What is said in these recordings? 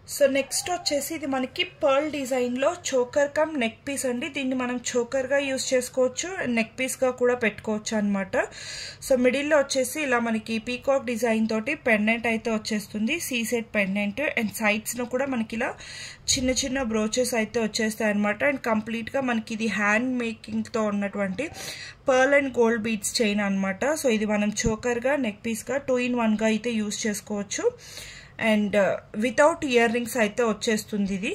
so next వచ్చేసి ఇది మనకి పర్ల్ డిజైన్లో చోకర్ కమ్ నెక్ పీస్ అండి దీన్ని మనం చోకర్గా యూస్ చేసుకోవచ్చు నెక్ పీస్గా కూడా పెట్టుకోవచ్చు అనమాట సో మిడిల్లో వచ్చేసి ఇలా మనకి పీకాక్ డిజైన్ తోటి పెండెంట్ అయితే వచ్చేస్తుంది సీ సెట్ పెండెంట్ అండ్ సైడ్స్ను కూడా మనకి ఇలా చిన్న చిన్న బ్రోచెస్ అయితే వచ్చేస్తాయి అనమాట అండ్ కంప్లీట్గా మనకి ఇది హ్యాండ్ మేకింగ్తో ఉన్నటువంటి pearl and gold beads chain అనమాట సో ఇది మనం చోకర్గా నెక్ పీస్గా టూ ఇన్ వన్గా అయితే యూస్ చేసుకోవచ్చు అండ్ వితౌట్ ఇయర్ రింగ్స్ అయితే వచ్చేస్తుంది ఇది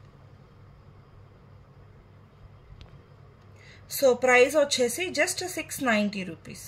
సో ప్రైస్ వచ్చేసి just six ninety rupees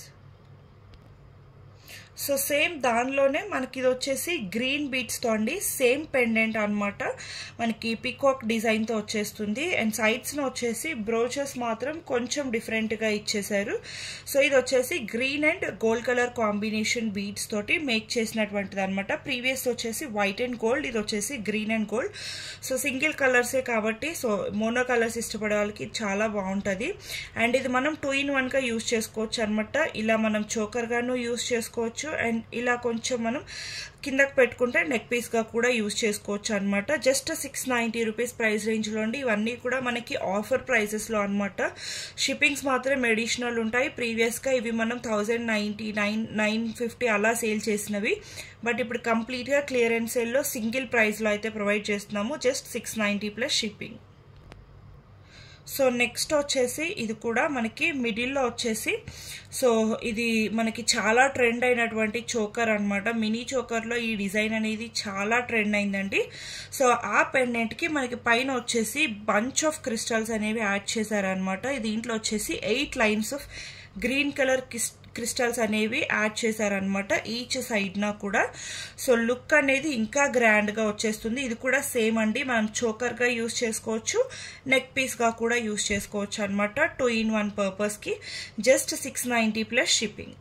so same దానిలోనే మనకి ఇది వచ్చేసి గ్రీన్ బీట్స్తో అండి సేమ్ పెండెంట్ అనమాట మనకి పికాక్ డిజైన్తో వచ్చేస్తుంది అండ్ సైడ్స్ను వచ్చేసి బ్రోచెస్ మాత్రం కొంచెం డిఫరెంట్గా ఇచ్చేసారు సో ఇది వచ్చేసి green and gold colour combination beads తోటి మేక్ చేసినటువంటిది అనమాట ప్రీవియస్ వచ్చేసి వైట్ అండ్ గోల్డ్ ఇది వచ్చేసి green and gold so single కలర్సే కాబట్టి సో మోనో కలర్స్ ఇష్టపడే వాళ్ళకి చాలా బాగుంటుంది అండ్ ఇది మనం టూ ఇన్ వన్గా యూస్ చేసుకోవచ్చు అనమాట ఇలా మనం చోకర్గాను యూస్ చేసుకోవచ్చు అండ్ ఇలా కొంచెం మనం కిందకి పెట్టుకుంటే నెక్ పీస్గా కూడా యూజ్ చేసుకోవచ్చు అనమాట just six ninety rupees price రేంజ్లో అండి ఇవన్నీ కూడా మనకి ఆఫర్ ప్రైజెస్లో అనమాట షిప్పింగ్స్ మాత్రం ఎడిషనల్ ఉంటాయి ప్రీవియస్గా ఇవి మనం thousand ninety nine nine fifty అలా సేల్ చేసినవి బట్ ఇప్పుడు కంప్లీట్గా క్లియరెన్స్ సేల్లో సింగిల్ ప్రైస్లో అయితే ప్రొవైడ్ చేస్తున్నాము just six ninety plus shipping so next వచ్చేసి ఇది కూడా మనకి మిడిల్లో వచ్చేసి సో ఇది మనకి చాలా ట్రెండ్ అయినటువంటి చోకర్ అనమాట మినీ చోకర్లో ఈ డిజైన్ అనేది చాలా ట్రెండ్ అయిందండి సో ఆ పెండెంట్కి మనకి పైన వచ్చేసి బంచ్ ఆఫ్ క్రిస్టల్స్ అనేవి యాడ్ చేశారనమాట దీంట్లో వచ్చేసి eight lines of green colour crystals అనేవి యాడ్ చేశారనమాట ఈచ్ సైడ్న కూడా సో లుక్ అనేది ఇంకా గ్రాండ్గా వచ్చేస్తుంది ఇది కూడా సేమ్ అండి మనం చోకర్గా యూస్ చేసుకోవచ్చు నెక్ పీస్గా కూడా యూస్ చేసుకోవచ్చు అనమాట టూ ఇన్ వన్ పర్పస్కి just six ninety plus shipping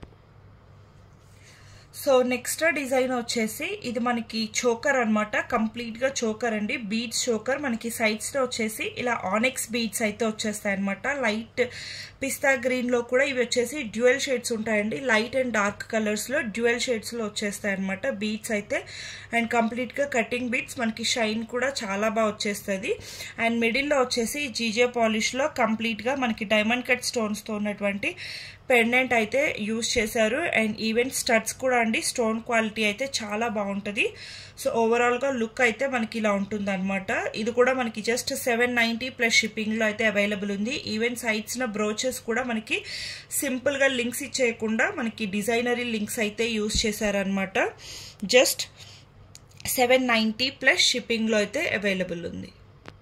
so next design వచ్చేసి ఇది మనకి చోకర్ అనమాట కంప్లీట్గా చోకర్ అండి బీడ్స్ చోకర్ మనకి సైడ్స్లో వచ్చేసి ఇలా ఆనెక్స్ బీడ్స్ అయితే వచ్చేస్తాయి అనమాట లైట్ పిస్తా గ్రీన్లో కూడా ఇవి వచ్చేసి డ్యూయల్ షేడ్స్ ఉంటాయండి లైట్ అండ్ డార్క్ కలర్స్లో డ్యూయల్ షేడ్స్లో వచ్చేస్తాయి అనమాట బీడ్స్ అయితే అండ్ కంప్లీట్గా కటింగ్ బీడ్స్ మనకి షైన్ కూడా చాలా బాగా వచ్చేస్తుంది అండ్ మిడిల్లో వచ్చేసి జీజే పాలిష్లో కంప్లీట్గా మనకి డైమండ్ కట్ స్టోన్స్తో ఉన్నటువంటి పెండెంట్ అయితే యూజ్ చేశారు అండ్ ఈవెన్ స్టడ్స్ కూడా అండి స్టోన్ క్వాలిటీ అయితే చాలా బాగుంటుంది సో ఓవరాల్గా లుక్ అయితే మనకి ఇలా ఉంటుంది అనమాట ఇది కూడా మనకి జస్ట్ సెవెన్ నైంటీ ప్లస్ షిప్పింగ్లో అయితే అవైలబుల్ ఉంది ఈవెన్ సైడ్స్న బ్రోచెస్ కూడా మనకి సింపుల్గా లింక్స్ ఇచ్చేయకుండా మనకి డిజైనరీ లింక్స్ అయితే యూజ్ చేశారనమాట జస్ట్ సెవెన్ నైంటీ ప్లస్ షిప్పింగ్లో అయితే అవైలబుల్ ఉంది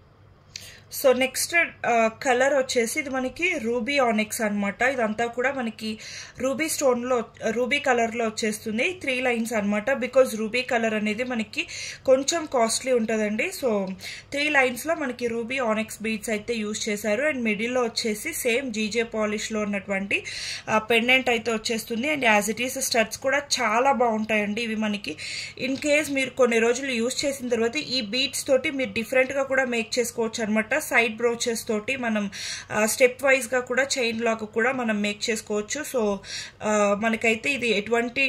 సో నెక్స్ట్ కలర్ వచ్చేసి ఇది మనకి రూబీ ఆనిక్స్ అనమాట ఇదంతా కూడా మనకి రూబీ స్టోన్లో రూబీ కలర్లో వచ్చేస్తుంది త్రీ లైన్స్ అనమాట బికాజ్ రూబీ కలర్ అనేది మనకి కొంచెం కాస్ట్లీ ఉంటుందండి సో త్రీ లైన్స్లో మనకి రూబీ ఆనిక్స్ బీడ్స్ అయితే యూజ్ చేశారు అండ్ మిడిల్లో వచ్చేసి సేమ్ జీజే పాలిష్లో ఉన్నటువంటి పెండెంట్ అయితే వచ్చేస్తుంది and as it is studs కూడా చాలా బాగుంటాయండి ఇవి మనకి ఇన్ కేస్ మీరు కొన్ని రోజులు యూజ్ చేసిన తర్వాత ఈ బీడ్స్ తోటి మీరు డిఫరెంట్గా కూడా మేక్ చేసుకోవచ్చు అనమాట సైడ్ బ్రోచెస్ తోటి మనం స్టెప్ వైజ్గా కూడా చైన్ లాక్ కూడా మనం మేక్ చేసుకోవచ్చు సో మనకైతే ఇది ఎటువంటి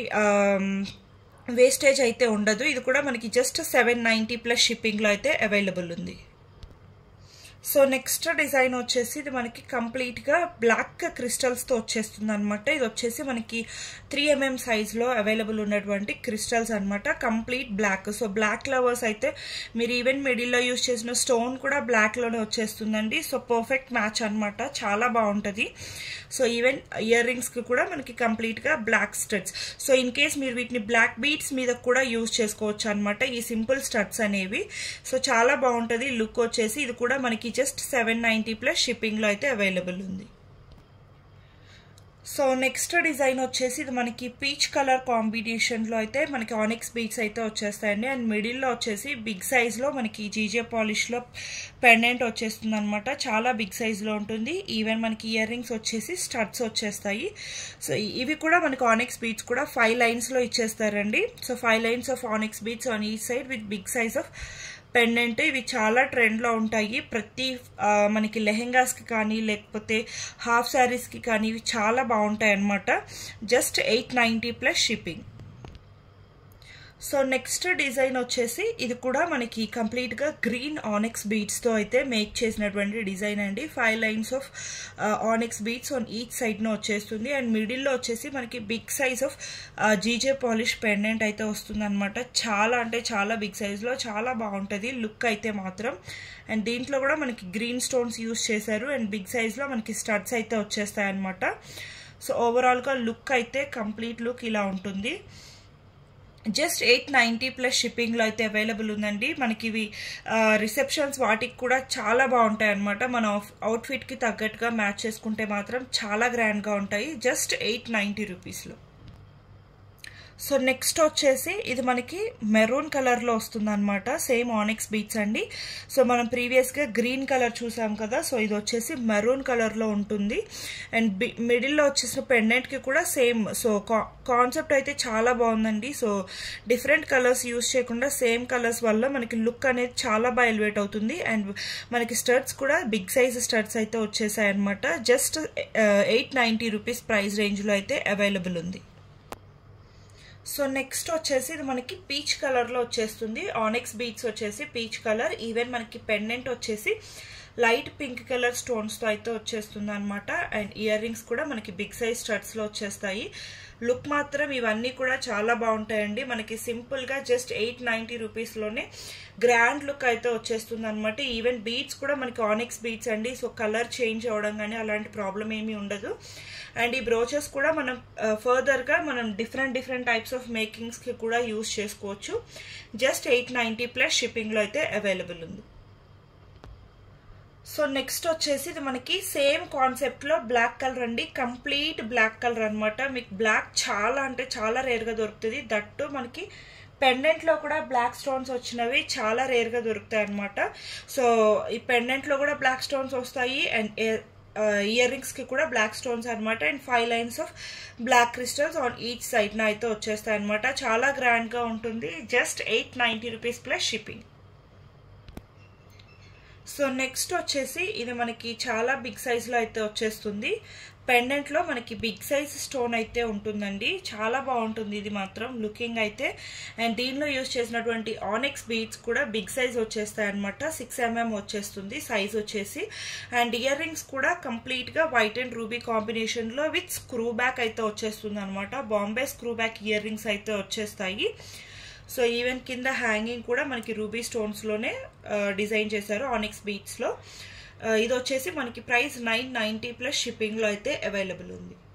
వేస్టేజ్ అయితే ఉండదు ఇది కూడా మనకి జస్ట్ సెవెన్ నైంటీ ప్లస్ షిప్పింగ్లో అయితే అవైలబుల్ ఉంది సో నెక్స్ట్ డిజైన్ వచ్చేసి ఇది మనకి కంప్లీట్గా బ్లాక్ క్రిస్టల్స్తో వచ్చేస్తుంది అనమాట ఇది వచ్చేసి మనకి త్రీ ఎంఎం సైజ్లో అవైలబుల్ ఉన్నటువంటి క్రిస్టల్స్ అనమాట complete black so black lovers అయితే మీరు ఈవెన్ మిడిల్లో యూజ్ చేసిన స్టోన్ కూడా బ్లాక్లోనే వచ్చేస్తుందండి సో పర్ఫెక్ట్ మ్యాచ్ అనమాట చాలా బాగుంటుంది సో ఈవెన్ ఇయర్ రింగ్స్కి కూడా మనకి కంప్లీట్గా black studs so in case మీరు వీటిని బ్లాక్ బీట్స్ మీద కూడా యూజ్ చేసుకోవచ్చు అనమాట ఈ సింపుల్ స్టడ్స్ అనేవి సో చాలా బాగుంటుంది లుక్ వచ్చేసి ఇది కూడా మనకి జస్ట్ సెవెన్ నైంటీ ప్లస్ షిప్పింగ్లో అయితే అవైలబుల్ ఉంది సో నెక్స్ట్ డిజైన్ వచ్చేసి ఇది మనకి పీచ్ కలర్ కాంబినేషన్లో అయితే మనకి ఆనిక్స్ బీట్స్ అయితే వచ్చేస్తాయండి అండ్ మిడిల్లో వచ్చేసి బిగ్ సైజ్లో మనకి జీజే పాలిష్లో పెండెంట్ వచ్చేస్తుంది అనమాట చాలా బిగ్ సైజ్లో ఉంటుంది ఈవెన్ మనకి ఇయర్ రింగ్స్ వచ్చేసి స్టడ్స్ వచ్చేస్తాయి సో ఇవి కూడా మనకి ఆనిక్స్ బీట్స్ కూడా ఫైవ్ లైన్స్లో ఇచ్చేస్తారండి so five lines of onyx beads on ఈ side with big size of pendant ఇవి చాలా ట్రెండ్లో ఉంటాయి ప్రతి మనకి లెహెంగాస్కి కానీ లేకపోతే హాఫ్ శారీస్కి కానీ ఇవి చాలా బాగుంటాయి అన్నమాట just eight ninety plus shipping so next design వచ్చేసి ఇది కూడా మనకి కంప్లీట్గా గ్రీన్ ఆనిక్స్ బీడ్స్తో అయితే మేక్ చేసినటువంటి డిజైన్ అండి five lines of onyx beads on each సైడ్ను వచ్చేస్తుంది అండ్ మిడిల్లో వచ్చేసి మనకి big size of GJ polish pendant అయితే వస్తుంది అనమాట చాలా అంటే చాలా బిగ్ సైజ్లో చాలా బాగుంటుంది లుక్ అయితే మాత్రం అండ్ దీంట్లో కూడా మనకి గ్రీన్ స్టోన్స్ యూస్ చేశారు అండ్ బిగ్ సైజ్లో మనకి స్టడ్స్ అయితే వచ్చేస్తాయి అనమాట సో ఓవరాల్గా లుక్ అయితే కంప్లీట్ లుక్ ఇలా ఉంటుంది జస్ట్ ఎయిట్ నైంటీ ప్లస్ షిప్పింగ్లో అయితే అవైలబుల్ ఉందండి మనకి ఇవి రిసెప్షన్స్ వాటికి కూడా చాలా బాగుంటాయి అనమాట మన అవుట్ఫిట్కి తగ్గట్టుగా మ్యాచ్ చేసుకుంటే మాత్రం చాలా గ్రాండ్గా ఉంటాయి జస్ట్ ఎయిట్ నైంటీ రూపీస్లో సో నెక్స్ట్ వచ్చేసి ఇది మనకి మెరూన్ కలర్లో వస్తుంది అనమాట సేమ్ ఆనిక్స్ బీట్స్ అండి సో మనం ప్రీవియస్గా గ్రీన్ కలర్ చూసాం కదా సో ఇది వచ్చేసి మెరూన్ కలర్లో ఉంటుంది అండ్ బి మిడిల్లో వచ్చేసిన పెండెంట్కి కూడా సేమ్ సో కాన్సెప్ట్ అయితే చాలా బాగుందండి సో డిఫరెంట్ కలర్స్ యూస్ చేయకుండా సేమ్ కలర్స్ వల్ల మనకి లుక్ అనేది చాలా బాగా ఎలివేట్ అవుతుంది అండ్ మనకి స్టర్ట్స్ కూడా బిగ్ సైజ్ స్టర్ట్స్ అయితే వచ్చేసాయి అనమాట just eight ninety rupees price రేంజ్లో అయితే అవైలబుల్ ఉంది సో నెక్స్ట్ వచ్చేసి ఇది మనకి పీచ్ కలర్లో వచ్చేస్తుంది ఆనెక్స్ బీట్స్ వచ్చేసి పీచ్ కలర్ ఈవెన్ మనకి పెండెంట్ వచ్చేసి లైట్ పింక్ కలర్ స్టోన్స్తో అయితే వచ్చేస్తుంది అనమాట అండ్ ఇయర్ రింగ్స్ కూడా మనకి బిగ్ సైజ్ స్టడ్స్లో వచ్చేస్తాయి లుక్ మాత్రం ఇవన్నీ కూడా చాలా బాగుంటాయండి మనకి సింపుల్గా జస్ట్ ఎయిట్ నైంటీ రూపీస్లోనే గ్రాండ్ లుక్ అయితే వచ్చేస్తుంది అనమాట ఈవెన్ బీట్స్ కూడా మనకి ఆనిక్స్ బీట్స్ అండి సో కలర్ చేంజ్ అవ్వడం కానీ అలాంటి ప్రాబ్లం ఏమీ ఉండదు అండ్ ఈ బ్రోచెస్ కూడా మనం ఫర్దర్గా మనం డిఫరెంట్ డిఫరెంట్ టైప్స్ ఆఫ్ మేకింగ్స్కి కూడా యూస్ చేసుకోవచ్చు జస్ట్ ఎయిట్ నైంటీ ప్లస్ షిప్పింగ్లో అయితే అవైలబుల్ ఉంది సో నెక్స్ట్ వచ్చేసి ఇది మనకి సేమ్ కాన్సెప్ట్లో బ్లాక్ కలర్ అండి కంప్లీట్ బ్లాక్ కలర్ అనమాట మీకు బ్లాక్ చాలా అంటే చాలా రేర్గా దొరుకుతుంది దట్టు మనకి పెండెంట్లో కూడా బ్లాక్ స్టోన్స్ వచ్చినవి చాలా రేర్గా దొరుకుతాయి అనమాట సో ఈ పెండెంట్లో కూడా బ్లాక్ స్టోన్స్ వస్తాయి అండ్ ఇయర్ రింగ్స్కి కూడా బ్లాక్ స్టోన్స్ అనమాట and five lines of black crystals on each సైడ్న అయితే వచ్చేస్తాయి అనమాట చాలా గ్రాండ్గా ఉంటుంది just eight ninety rupees plus shipping so next వచ్చేసి ఇది మనకి చాలా బిగ్ సైజ్లో అయితే వచ్చేస్తుంది పెండెంట్లో మనకి బిగ్ సైజ్ స్టోన్ అయితే ఉంటుందండి చాలా బాగుంటుంది ఇది మాత్రం లుకింగ్ అయితే అండ్ దీనిలో యూజ్ చేసినటువంటి ఆనెక్స్ బీడ్స్ కూడా బిగ్ సైజ్ వచ్చేస్తాయి అనమాట సిక్స్ ఎంఎం వచ్చేస్తుంది సైజ్ వచ్చేసి అండ్ ఇయర్ రింగ్స్ కూడా కంప్లీట్గా వైట్ అండ్ రూబీ కాంబినేషన్లో విత్ స్క్రూ బ్యాక్ అయితే వచ్చేస్తుంది అనమాట Bombay screw back earrings అయితే వచ్చేస్తాయి సో ఈవెన్ కింద హ్యాంగింగ్ కూడా మనకి రూబీ స్టోన్స్లోనే డిజైన్ చేశారు ఆనిక్స్ బీట్స్లో ఇది వచ్చేసి మనకి ప్రైస్ నైన్ నైంటీ ప్లస్ షిప్పింగ్లో అయితే అవైలబుల్ ఉంది